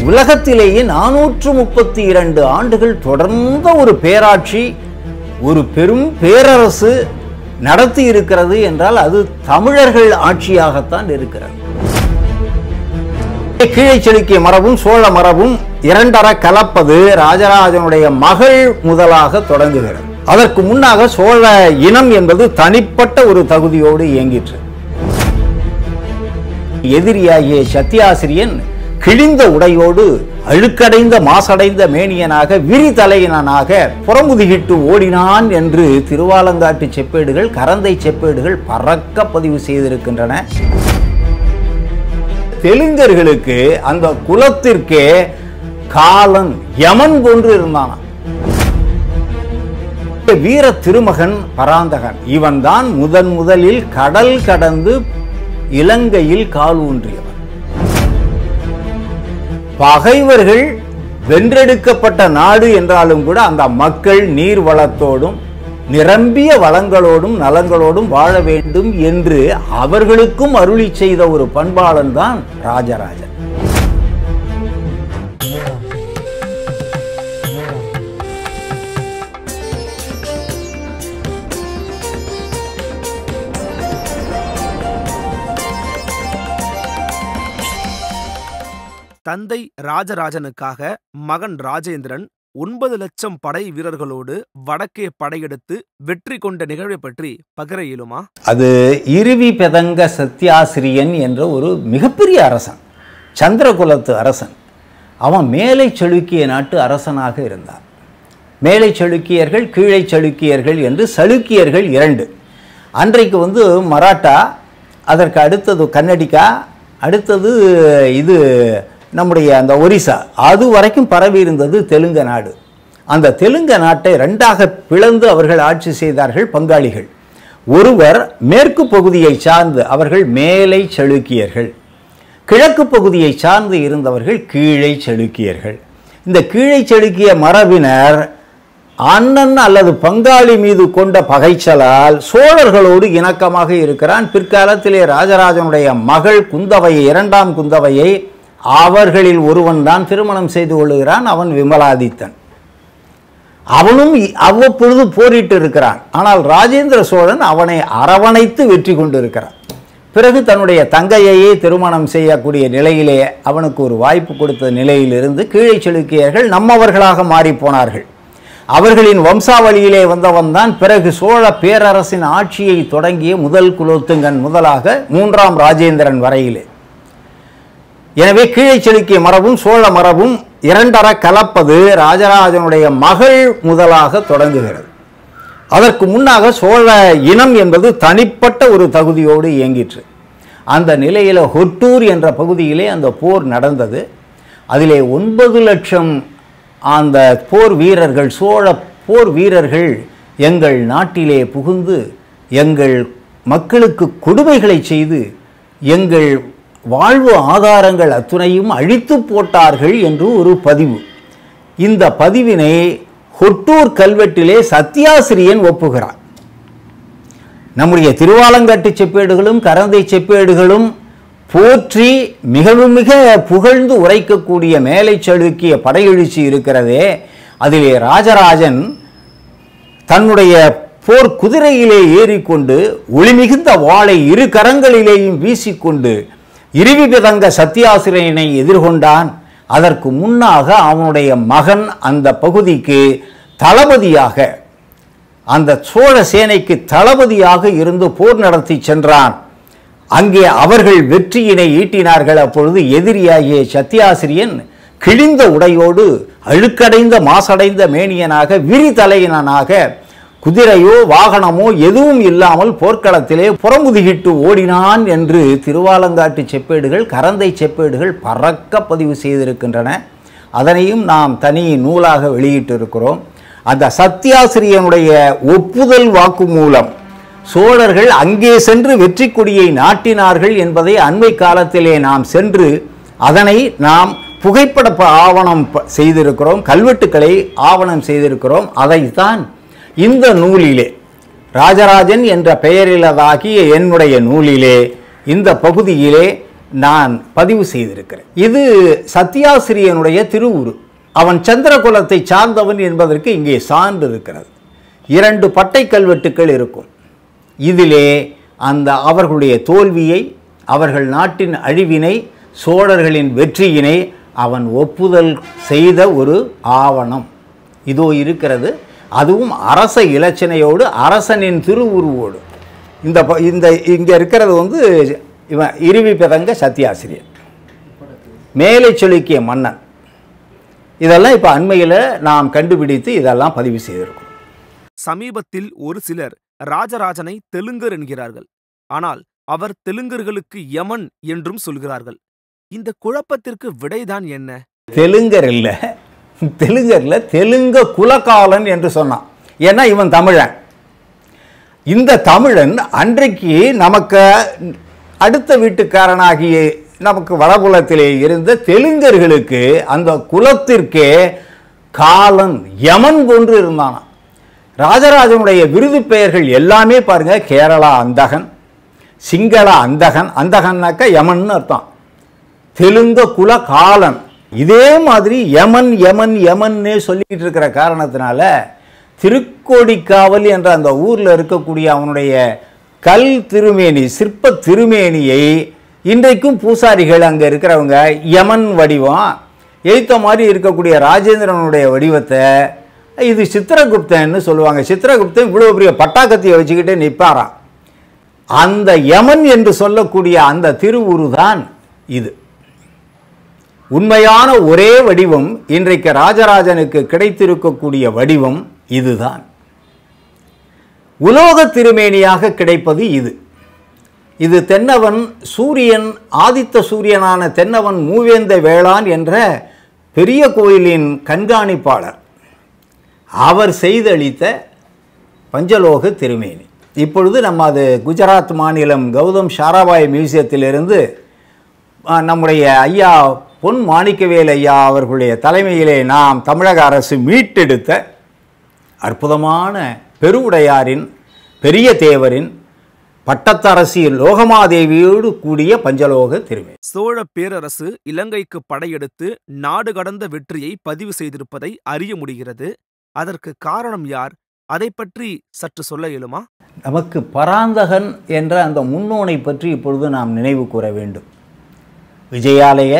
உலகத்திலேயே நானூற்று முப்பத்தி இரண்டு ஆண்டுகள் தொடர்ந்த ஒரு பேராட்சி ஒரு பெரும் பேரரசு நடத்தி இருக்கிறது என்றால் அது தமிழர்கள் ஆட்சியாகத்தான் இருக்கிறது கீழே செலுக்கிய மரபும் சோழ மரபும் இரண்டர கலப்பது ராஜராஜனுடைய மகள் முதலாக தொடங்குகிறது அதற்கு முன்னாக சோழ இனம் என்பது தனிப்பட்ட ஒரு தகுதியோடு இயங்கிற்று எதிரியாகிய சத்தியாசிரியன் கிழிந்த உடையோடு அழுக்கடைந்த மாசடைந்த மேனியனாக விரிதலையினனாக புறமுதுகிட்டு ஓடினான் என்று திருவாலங்காட்டு செப்பேடுகள் கரந்தை செப்பேடுகள் பறக்க பதிவு செய்திருக்கின்றன தெலுங்கர்களுக்கு அந்த குலத்திற்கே காலன் யமன் போன்று இருந்தானாம் வீர திருமகன் பராந்தகன் இவன்தான் முதன் முதலில் கடல் கடந்து இலங்கையில் கால் ஊன்றியவன் பகைவர்கள் வென்றெடுக்கப்பட்ட நாடு என்றாலும் கூட அந்த மக்கள் நீர் வளத்தோடும் நிரம்பிய வளங்களோடும் நலங்களோடும் வாழ வேண்டும் என்று அவர்களுக்கும் அருளி செய்த ஒரு பண்பாளன் தான் ராஜராஜன் தந்தை ராஜராஜனுக்காக மகன் ராஜேந்திரன் ஒன்பது லட்சம் படை வீரர்களோடு வடக்கே படையெடுத்து வெற்றி கொண்ட நிகழ்வை பற்றி பகிர இயலுமா அது இருவி பெதங்க சத்தியாசிரியன் என்ற ஒரு மிகப்பெரிய அரசன் சந்திரகுலத்து அரசன் அவன் மேலை செழுக்கிய நாட்டு அரசனாக இருந்தான் மேலை செழுக்கியர்கள் கீழே செழுக்கியர்கள் என்று சளுக்கியர்கள் இரண்டு அன்றைக்கு வந்து மராட்டா அதற்கு அடுத்தது கன்னடிகா அடுத்தது இது நம்முடைய அந்த ஒரிசா அது வரைக்கும் பரவி இருந்தது தெலுங்க நாடு அந்த தெலுங்க நாட்டை ரெண்டாக பிளந்து அவர்கள் ஆட்சி செய்தார்கள் பங்காளிகள் ஒருவர் மேற்கு பகுதியை சார்ந்து அவர்கள் மேலை செழுக்கியர்கள் கிழக்கு பகுதியை சார்ந்து இருந்தவர்கள் கீழே செழுக்கியர்கள் இந்த கீழே செழுக்கிய மரபினர் அண்ணன் அல்லது பங்காளி மீது கொண்ட பகைச்சலால் சோழர்களோடு இணக்கமாக இருக்கிறான் பிற்காலத்திலே ராஜராஜனுடைய மகள் குந்தவையை இரண்டாம் குந்தவையை அவர்களில் ஒருவன் தான் திருமணம் செய்து கொள்ளுகிறான் அவன் விமலாதித்தன் அவனும் இ- அவ்வப்பொழுது போரிட்டு இருக்கிறான் ஆனால் ராஜேந்திர சோழன் அவனை அரவணைத்து வெற்றி கொண்டிருக்கிறான் பிறகு தன்னுடைய தங்கையையே திருமணம் செய்யக்கூடிய நிலையிலே அவனுக்கு ஒரு வாய்ப்பு கொடுத்த நிலையிலிருந்து கீழே செலுக்கியர்கள் நம்மவர்களாக மாறிப் போனார்கள் அவர்களின் வம்சாவளியிலே வந்தவன் தான் பிறகு சோழ பேரரசின் ஆட்சியை தொடங்கிய முதல் குலோத்துங்கன் முதலாக மூன்றாம் ராஜேந்திரன் வரையிலே எனவே கீழே செலுக்கிய மரபும் சோழ மரபும் இரண்டர கலப்பது ராஜராஜனுடைய மகள் முதலாக தொடங்குகிறது அதற்கு முன்னாக சோழ இனம் என்பது தனிப்பட்ட ஒரு தகுதியோடு இயங்கிற்று அந்த நிலையில் ஹொட்டூர் என்ற பகுதியிலே அந்த போர் நடந்தது அதிலே ஒன்பது லட்சம் அந்த போர் வீரர்கள் சோழ போர் வீரர்கள் எங்கள் நாட்டிலே புகுந்து எங்கள் மக்களுக்கு கொடுமைகளை செய்து எங்கள் வாழ்வு ஆதாரங்கள் அத்துணையும் அழித்து போட்டார்கள் என்று ஒரு பதிவு இந்த பதிவினை ஹொட்டூர் கல்வெட்டிலே சத்தியாசிரியன் ஒப்புகிறான் நம்முடைய திருவாலங்காட்டு செப்பேடுகளும் கரந்தை செப்பேடுகளும் போற்றி மிகவும் மிக புகழ்ந்து உரைக்கக்கூடிய மேலை செலுக்கிய படையெழுச்சி இருக்கிறதே அதிலே ராஜராஜன் தன்னுடைய போர் குதிரையிலே ஏறிக்கொண்டு ஒளிமிகுந்த வாளை இரு கரங்களிலேயும் வீசிக்கொண்டு இருவி விதங்க சத்தியாசிரியனை எதிர்கொண்டான் அதற்கு முன்னாக அவனுடைய மகன் அந்த பகுதிக்கு தளபதியாக அந்த சோழ சேனைக்கு தளபதியாக இருந்து போர் நடத்தி சென்றான் அங்கே அவர்கள் வெற்றியினை ஈட்டினார்கள் அப்பொழுது எதிரியாகிய சத்தியாசிரியன் கிழிந்த உடையோடு அழுக்கடைந்த மாசடைந்த மேனியனாக விரிதலையினனாக குதிரையோ வாகனமோ எதுவும் இல்லாமல் போர்க்களத்திலே புறமுதுகிட்டு ஓடினான் என்று திருவாலங்காட்டு செப்பேடுகள் கரந்தை செப்பேடுகள் பறக்க பதிவு செய்திருக்கின்றன அதனையும் நாம் தனி நூலாக வெளியிட்டிருக்கிறோம் அந்த சத்தியாசிரியனுடைய ஒப்புதல் வாக்குமூலம் சோழர்கள் அங்கே சென்று வெற்றி கொடியை நாட்டினார்கள் என்பதை அண்மை காலத்திலே நாம் சென்று அதனை நாம் புகைப்பட ப- ஆவணம் ப- செய்திருக்கிறோம் கல்வெட்டுக்களை ஆவணம் செய்திருக்கிறோம் அதைத்தான் இந்த நூலிலே ராஜராஜன் என்ற பெயரிலதாகிய என்னுடைய நூலிலே இந்த பகுதியிலே நான் பதிவு செய்திருக்கிறேன் இது சத்யாசிரியனுடைய திருவுரு அவன் சந்திரகுலத்தை சார்ந்தவன் என்பதற்கு இங்கே சான்று இருக்கிறது இரண்டு பட்டை கல்வெட்டுக்கள் இருக்கும் இதிலே அந்த அவர்களுடைய தோல்வியை அவர்கள் நாட்டின் அழிவினை சோழர்களின் வெற்றியினை அவன் ஒப்புதல் செய்த ஒரு ஆவணம் இதோ இருக்கிறது அதுவும் அரச இலச்சினையோடு அரசனின் திருவுருவோடு இந்த ப- இந்த இங்கே இருக்கிறது வந்து இவன் இருவி பிறங்க சத்தியாசிரியர் மேலை செலுக்கிய மன்னன் இதெல்லாம் இப்போ அண்மையில் நாம் கண்டுபிடித்து இதெல்லாம் பதிவு செய்திருக்கோம் சமீபத்தில் ஒரு சிலர் ராஜராஜனை தெலுங்கர் என்கிறார்கள் ஆனால் அவர் தெலுங்கர்களுக்கு யமன் என்றும் சொல்கிறார்கள் இந்த குழப்பத்திற்கு விடைதான் என்ன தெலுங்கர் இல்லை தெலுங்கர்ல தெலுங்க குலகாலன் என்று சொன்னான் ஏன்னா இவன் தமிழன் இந்த தமிழன் அன்றைக்கு நமக்கு அடுத்த வீட்டுக்காரனாகிய நமக்கு வடபுலத்திலே இருந்த தெலுங்கர்களுக்கு அந்த குலத்திற்கே காலன் யமன் போன்று இருந்தானாம் ராஜராஜனுடைய விருது பெயர்கள் எல்லாமே பாருங்க கேரளா அந்தகன் சிங்கள அந்தகன் அந்தகன்னாக்க யமன் அர்த்தம் தெலுங்க குல காலன் இதே மாதிரி யமன் யமன் யமன்னே சொல்லிட்டு இருக்கிற காரணத்தினால திருக்கோடிக்காவல் என்ற அந்த ஊரில் இருக்கக்கூடிய அவனுடைய கல் திருமேனி சிற்ப திருமேனியை இன்றைக்கும் பூசாரிகள் அங்கே இருக்கிறவங்க யமன் வடிவம் எய்த்த மாதிரி இருக்கக்கூடிய ராஜேந்திரனுடைய வடிவத்தை இது சித்திரகுப்தன்னு சொல்லுவாங்க சித்திரகுப்தன் இவ்வளோ பெரிய பட்டாக்கத்தியை வச்சுக்கிட்டு நிற்பாராம் அந்த யமன் என்று சொல்லக்கூடிய அந்த திருவுரு தான் இது உண்மையான ஒரே வடிவம் இன்றைக்கு ராஜராஜனுக்கு கிடைத்திருக்கக்கூடிய வடிவம் இதுதான் உலோக திருமேனியாக கிடைப்பது இது இது தென்னவன் சூரியன் ஆதித்த சூரியனான தென்னவன் மூவேந்த வேளான் என்ற பெரிய கோயிலின் கண்காணிப்பாளர் அவர் செய்தளித்த பஞ்சலோக திருமேனி இப்பொழுது நம்ம அது குஜராத் மாநிலம் கௌதம் சாராபாய் மியூசியத்திலிருந்து ஆ, நம்முடைய ஐயா பொன் மாணிக்கவேல் ஐயா அவர்களுடைய தலைமையிலே நாம் தமிழக அரசு மீட்டெடுத்த அற்புதமான பெருவுடையாரின் பெரிய தேவரின் பட்டத்தரசி லோகமாதேவியோடு கூடிய பஞ்சலோக திருமேனி சோழ பேரரசு இலங்கைக்கு படையெடுத்து நாடு கடந்த வெற்றியை பதிவு செய்திருப்பதை அறிய முடிகிறது அதற்கு காரணம் யார் அதை பற்றி சற்று சொல்ல இயலுமா நமக்கு பராந்தகன் என்ற அந்த முன்னோனை பற்றி இப்பொழுது நாம் நினைவு கூற வேண்டும் விஜயாலய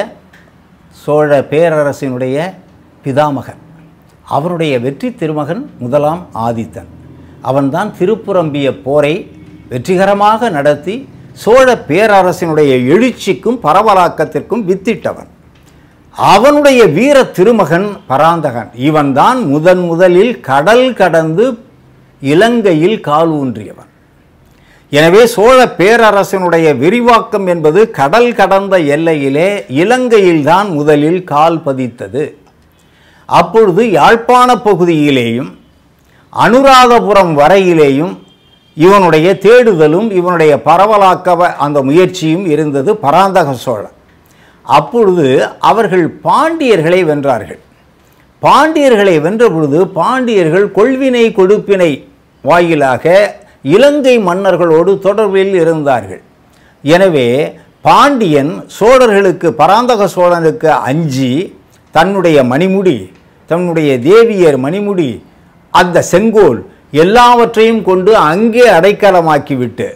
சோழ பேரரசினுடைய பிதாமகன் அவருடைய வெற்றி திருமகன் முதலாம் ஆதித்தன் அவன்தான் திருப்புரம்பிய போரை வெற்றிகரமாக நடத்தி சோழ பேரரசினுடைய எழுச்சிக்கும் பரவலாக்கத்திற்கும் வித்திட்டவன் அவனுடைய வீர திருமகன் பராந்தகன் இவன்தான் முதன் முதலில் கடல் கடந்து இலங்கையில் கால் ஊன்றியவன் எனவே சோழ பேரரசினுடைய விரிவாக்கம் என்பது கடல் கடந்த எல்லையிலே இலங்கையில்தான் முதலில் கால் பதித்தது அப்பொழுது யாழ்ப்பாண பகுதியிலேயும் அனுராதபுரம் வரையிலேயும் இவனுடைய தேடுதலும் இவனுடைய பரவலாக்க வ- அந்த முயற்சியும் இருந்தது பராந்தக சோழன் அப்பொழுது அவர்கள் பாண்டியர்களை வென்றார்கள் பாண்டியர்களை வென்ற பொழுது பாண்டியர்கள் கொள்வினை கொடுப்பினை வாயிலாக இலங்கை மன்னர்களோடு தொடர்பில் இருந்தார்கள் எனவே பாண்டியன் சோழர்களுக்கு பராந்தக சோழனுக்கு அஞ்சி தன்னுடைய மணிமுடி தன்னுடைய தேவியர் மணிமுடி அந்த செங்கோல் எல்லாவற்றையும் கொண்டு அங்கே அடைக்கலமாக்கிவிட்டு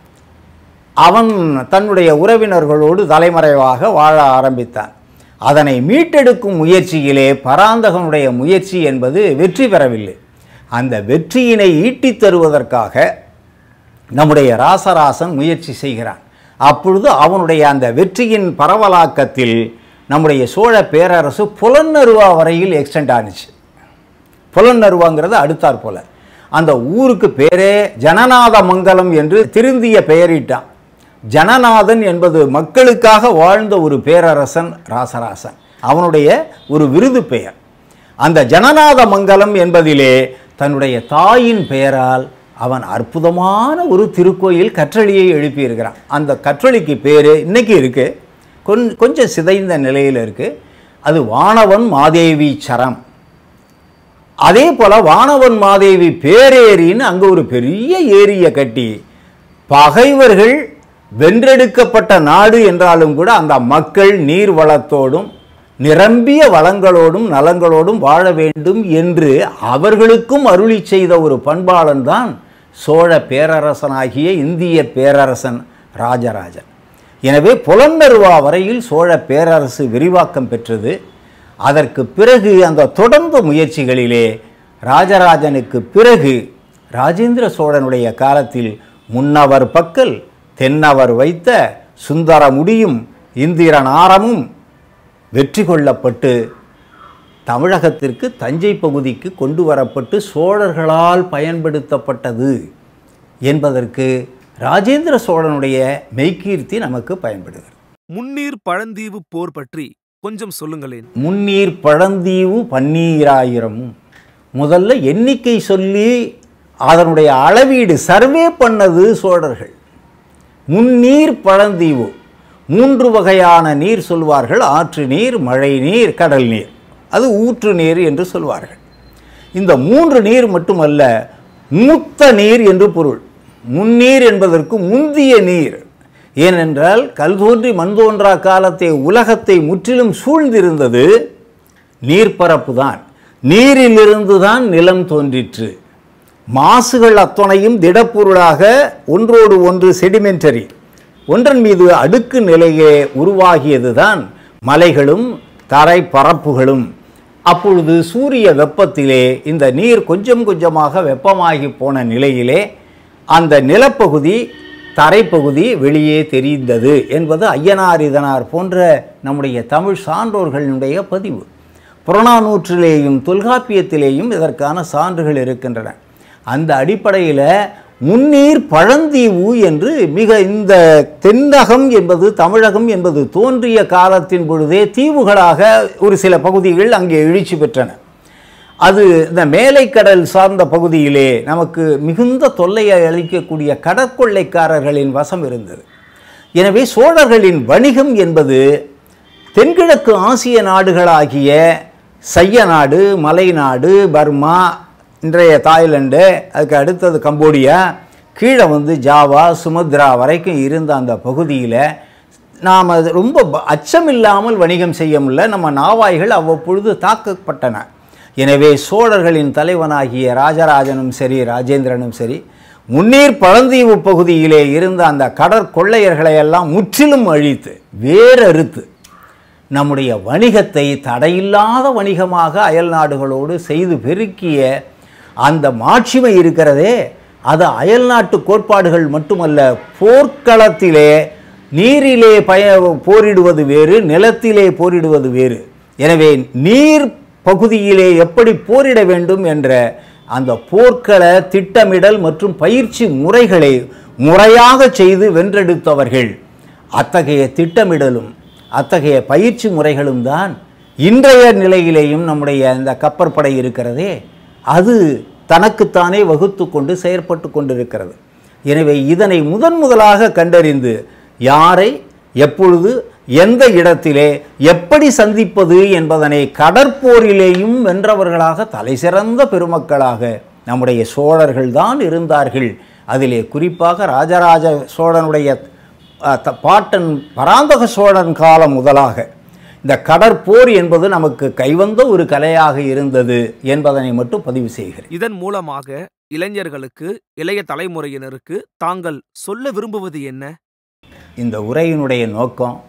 அவன் தன்னுடைய உறவினர்களோடு தலைமறைவாக வாழ ஆரம்பித்தான் அதனை மீட்டெடுக்கும் முயற்சியிலே பராந்தகனுடைய முயற்சி என்பது வெற்றி பெறவில்லை அந்த வெற்றியினை ஈட்டித் தருவதற்காக நம்முடைய ராசராசன் முயற்சி செய்கிறான் அப்பொழுது அவனுடைய அந்த வெற்றியின் பரவலாக்கத்தில் நம்முடைய சோழ பேரரசு புலன்னருவா வரையில் எக்ஸ்டெண்ட் ஆனிச்சு புலன்னருவாங்கிறது அடுத்தாற் போல அந்த ஊருக்கு பேரே ஜனநாத மங்கலம் என்று திருந்திய பெயரிட்டான் ஜனநாதன் என்பது மக்களுக்காக வாழ்ந்த ஒரு பேரரசன் ராசராசன் அவனுடைய ஒரு விருது பெயர் அந்த ஜனநாத மங்கலம் என்பதிலே தன்னுடைய தாயின் பெயரால் அவன் அற்புதமான ஒரு திருக்கோயில் கற்றளியை எழுப்பியிருக்கிறான் அந்த கற்றளிக்கு பேர் இன்னைக்கு இருக்கு கொஞ் கொஞ்சம் சிதைந்த நிலையில் இருக்கு அது வானவன் மாதேவி சரம் அதே போல வானவன் மாதேவி பேரேரின்னு அங்கே ஒரு பெரிய ஏரியை கட்டி பகைவர்கள் வென்றெடுக்கப்பட்ட நாடு என்றாலும் கூட அந்த மக்கள் நீர் வளத்தோடும் நிரம்பிய வளங்களோடும் நலங்களோடும் வாழ வேண்டும் என்று அவர்களுக்கும் அருளி செய்த ஒரு பண்பாளன் தான் சோழ பேரரசனாகிய இந்திய பேரரசன் ராஜராஜன் எனவே புலன்னருவா வரையில் சோழ பேரரசு விரிவாக்கம் பெற்றது அதற்கு பிறகு அந்த தொடர்ந்த முயற்சிகளிலே ராஜராஜனுக்கு பிறகு ராஜேந்திர சோழனுடைய காலத்தில் முன்னவர் பக்கல் தென்னவர் வைத்த சுந்தர முடியும் இந்திரன் ஆரமும் வெற்றி கொள்ளப்பட்டு தமிழகத்திற்கு தஞ்சை பகுதிக்கு கொண்டு வரப்பட்டு சோழர்களால் பயன்படுத்தப்பட்டது என்பதற்கு ராஜேந்திர சோழனுடைய மெய்கீர்த்தி நமக்கு பயன்படுகிறது முன்னீர் பழந்தீவு போர் பற்றி கொஞ்சம் சொல்லுங்களேன் முன்னீர் பழந்தீவு பன்னீராயிரமும் முதல்ல எண்ணிக்கை சொல்லி அதனுடைய அளவீடு சர்வே பண்ணது சோழர்கள் முன்னீர் பழந்தீவு மூன்று வகையான நீர் சொல்வார்கள் ஆற்று நீர் மழை நீர் கடல் நீர் அது ஊற்று நீர் என்று சொல்வார்கள் இந்த மூன்று நீர் மட்டுமல்ல மூத்த நீர் என்று பொருள் முன்னீர் என்பதற்கு முந்திய நீர் ஏனென்றால் கல் தோன்றி மண் தோன்றா காலத்தை உலகத்தை முற்றிலும் சூழ்ந்திருந்தது நீர்ப்பரப்பு தான் நீரிலிருந்து தான் நிலம் தோன்றிற்று மாசுகள் அத்தனையும் திடப்பொருளாக ஒன்றோடு ஒன்று செடிமெண்டரி ஒன்றன் மீது அடுக்கு நிலையே உருவாகியதுதான் மலைகளும் தரை பரப்புகளும் அப்பொழுது சூரிய வெப்பத்திலே இந்த நீர் கொஞ்சம் கொஞ்சமாக வெப்பமாகி போன நிலையிலே அந்த நிலப்பகுதி தரைப்பகுதி வெளியே தெரிந்தது என்பது ஐயனார் இதனார் போன்ற நம்முடைய தமிழ் சான்றோர்களுடைய பதிவு புறநானூற்றிலேயும் தொல்காப்பியத்திலேயும் இதற்கான சான்றுகள் இருக்கின்றன அந்த அடிப்படையில் முன்னீர் பழந்தீவு என்று மிக இந்த தென்னகம் என்பது தமிழகம் என்பது தோன்றிய காலத்தின் பொழுதே தீவுகளாக ஒரு சில பகுதிகள் அங்கே எழுச்சி பெற்றன அது இந்த மேலைக்கடல் சார்ந்த பகுதியிலே நமக்கு மிகுந்த தொல்லையை அளிக்கக்கூடிய கடற்கொள்ளைக்காரர்களின் வசம் இருந்தது எனவே சோழர்களின் வணிகம் என்பது தென்கிழக்கு ஆசிய நாடுகளாகிய சைய நாடு மலைநாடு பர்மா இன்றைய தாய்லாந்து அதுக்கு அடுத்தது கம்போடியா கீழே வந்து ஜாவா சுமத்ரா வரைக்கும் இருந்த அந்த பகுதியில் நாம் அது ரொம்ப ப- அச்சமில்லாமல் வணிகம் செய்ய முடியல நம்ம நாவாய்கள் அவ்வப்பொழுது தாக்கப்பட்டன எனவே சோழர்களின் தலைவனாகிய ராஜராஜனும் சரி ராஜேந்திரனும் சரி முன்னீர் பழந்தீவு பகுதியிலே இருந்த அந்த கடற்கொள்ளையர்களை எல்லாம் முற்றிலும் அழித்து வேறறுத்து நம்முடைய வணிகத்தை தடையில்லாத வணிகமாக அயல் நாடுகளோடு செய்து பெருக்கிய அந்த மாட்சிமை இருக்கிறதே அது அயல் நாட்டு கோட்பாடுகள் மட்டுமல்ல போர்க்களத்திலே நீரிலே பய போரிடுவது வேறு நிலத்திலே போரிடுவது வேறு எனவே நீர் பகுதியிலே எப்படி போரிட வேண்டும் என்ற அந்த போர்க்கள திட்டமிடல் மற்றும் பயிற்சி முறைகளை முறையாக செய்து வென்றெடுத்தவர்கள் அத்தகைய திட்டமிடலும் அத்தகைய பயிற்சி முறைகளும் தான் இன்றைய நிலையிலேயும் நம்முடைய இந்த கப்பற்படை இருக்கிறதே அது தனக்குத்தானே வகுத்து கொண்டு செயற்பட்டு கொண்டிருக்கிறது எனவே இதனை முதன் முதலாக கண்டறிந்து யாரை எப்பொழுது எந்த இடத்திலே எப்படி சந்திப்பது என்பதனை கடற்போரிலேயும் வென்றவர்களாக தலைசிறந்த பெருமக்களாக நம்முடைய சோழர்கள் தான் இருந்தார்கள் அதிலே குறிப்பாக ராஜராஜ சோழனுடைய அஹ், த- பாட்டன் பராந்தக சோழன் காலம் முதலாக இந்த கடற்போர் என்பது நமக்கு கைவந்த ஒரு கலையாக இருந்தது என்பதனை மட்டும் பதிவு செய்கிறேன் இதன் மூலமாக இளைஞர்களுக்கு இளைய தலைமுறையினருக்கு தாங்கள் சொல்ல விரும்புவது என்ன இந்த உரையினுடைய நோக்கம்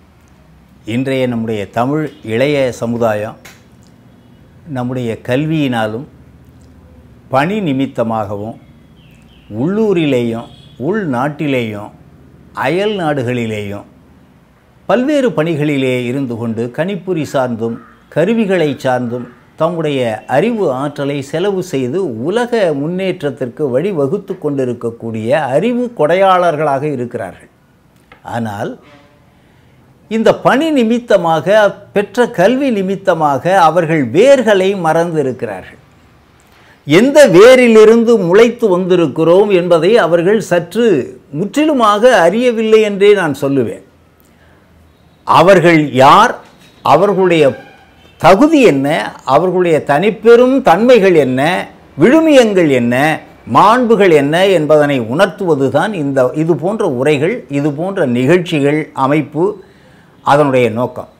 இன்றைய நம்முடைய தமிழ் இளைய சமுதாயம் நம்முடைய கல்வியினாலும் பணி நிமித்தமாகவும் உள்ளூரிலேயும் உள்நாட்டிலேயும் அயல் நாடுகளிலேயும் பல்வேறு பணிகளிலே இருந்து கொண்டு கணிப்பொறி சார்ந்தும் கருவிகளை சார்ந்தும் தம்முடைய அறிவு ஆற்றலை செலவு செய்து உலக முன்னேற்றத்திற்கு வழிவகுத்து கொண்டிருக்கக்கூடிய அறிவு கொடையாளர்களாக இருக்கிறார்கள் ஆனால் இந்த பணி நிமித்தமாக பெற்ற கல்வி நிமித்தமாக அவர்கள் வேர்களை மறந்திருக்கிறார்கள் எந்த வேரிலிருந்து முளைத்து வந்திருக்கிறோம் என்பதை அவர்கள் சற்று முற்றிலுமாக அறியவில்லை என்றே நான் சொல்லுவேன் அவர்கள் யார் அவர்களுடைய தகுதி என்ன அவர்களுடைய தனிப்பெரும் தன்மைகள் என்ன விழுமியங்கள் என்ன மாண்புகள் என்ன என்பதனை உணர்த்துவதுதான் இந்த இது போன்ற உரைகள் இது போன்ற நிகழ்ச்சிகள் அமைப்பு அதனுடைய நோக்கம்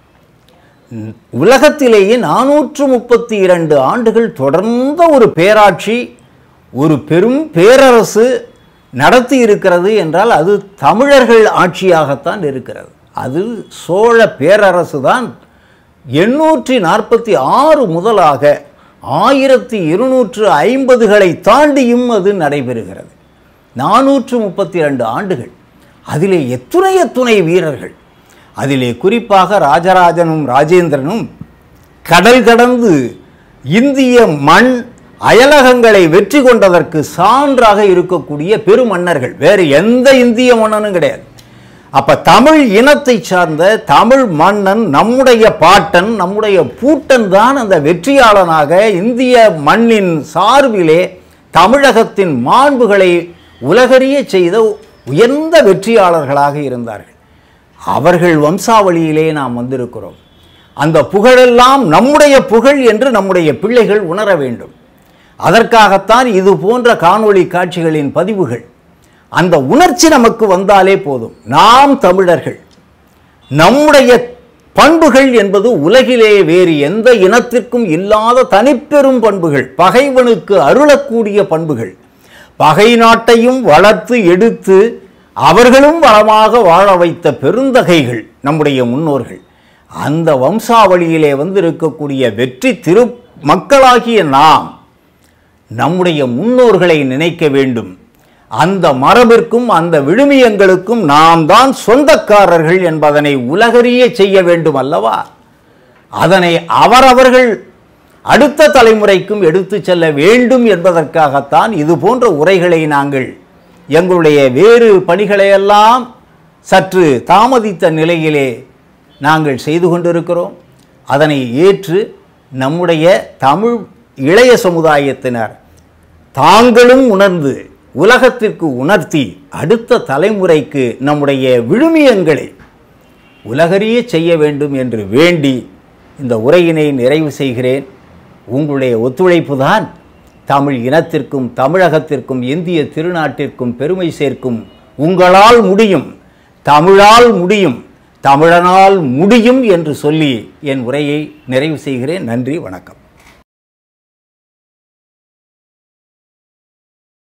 ம், உலகத்திலேயே நானூற்று முப்பத்தி இரண்டு ஆண்டுகள் தொடர்ந்த ஒரு பேராட்சி ஒரு பெரும் பேரரசு நடத்தி இருக்கிறது என்றால் அது தமிழர்கள் ஆட்சியாகத்தான் இருக்கிறது அது சோழ பேரரசு தான் எண்ணூற்றி நாற்பத்தி ஆறு முதலாக ஆயிரத்தி இருநூற்று ஐம்பதுகளை தாண்டியும் அது நடைபெறுகிறது நானூற்று முப்பத்தி ரெண்டு ஆண்டுகள் அதிலே எத்துணை எத்துணை வீரர்கள் அதிலே குறிப்பாக ராஜராஜனும் ராஜேந்திரனும் கடல் கடந்து இந்திய மண் அயலகங்களை வெற்றி கொண்டதற்கு சான்றாக இருக்கக்கூடிய பெருமன்னர்கள் வேறு எந்த இந்திய மன்னனும் கிடையாது அப்ப தமிழ் இனத்தை சார்ந்த தமிழ் மன்னன் நம்முடைய பாட்டன் நம்முடைய பூட்டன் தான் அந்த வெற்றியாளனாக இந்திய மண்ணின் சார்பிலே தமிழகத்தின் மாண்புகளை உலகறிய செய்த உயர்ந்த வெற்றியாளர்களாக இருந்தார்கள் அவர்கள் வம்சாவளியிலே நாம் வந்திருக்கிறோம் அந்த புகழெல்லாம் நம்முடைய புகழ் என்று நம்முடைய பிள்ளைகள் உணர வேண்டும் அதற்காகத்தான் இது போன்ற காணொளி காட்சிகளின் பதிவுகள் அந்த உணர்ச்சி நமக்கு வந்தாலே போதும் நாம் தமிழர்கள் நம்முடைய பண்புகள் என்பது உலகிலே வேறு எந்த இனத்திற்கும் இல்லாத தனிப்பெரும் பண்புகள் பகைவனுக்கு அருளக்கூடிய பண்புகள் பகை நாட்டையும் வளர்த்து எடுத்து அவர்களும் வளமாக வாழ வைத்த பெருந்தகைகள் நம்முடைய முன்னோர்கள் அந்த வம்சாவளியிலே வந்திருக்கக்கூடிய வெற்றி திரு மக்களாகிய நாம் நம்முடைய முன்னோர்களை நினைக்க வேண்டும் அந்த மரபிற்கும் அந்த விழுமியங்களுக்கும் நாம் தான் சொந்தக்காரர்கள் என்பதனை உலகறிய செய்ய வேண்டும் அல்லவா அதனை அவரவர்கள் அடுத்த தலைமுறைக்கும் எடுத்துச் செல்ல வேண்டும் என்பதற்காகத்தான் இது போன்ற உரைகளை நாங்கள் எங்களுடைய வேறு பணிகளையெல்லாம் சற்று தாமதித்த நிலையிலே நாங்கள் செய்து கொண்டிருக்கிறோம் அதனை ஏற்று நம்முடைய தமிழ் இளைய சமுதாயத்தினர் தாங்களும் உணர்ந்து உலகத்திற்கு உணர்த்தி அடுத்த தலைமுறைக்கு நம்முடைய விழுமியங்களை உலகறிய செய்ய வேண்டும் என்று வேண்டி இந்த உரையினை நிறைவு செய்கிறேன் உங்களுடைய ஒத்துழைப்பு தான் தமிழ் இனத்திற்கும் தமிழகத்திற்கும் இந்திய திருநாட்டிற்கும் பெருமை சேர்க்கும் உங்களால் முடியும் தமிழால் முடியும் தமிழனால் முடியும் என்று சொல்லி என் உரையை நிறைவு செய்கிறேன் நன்றி வணக்கம்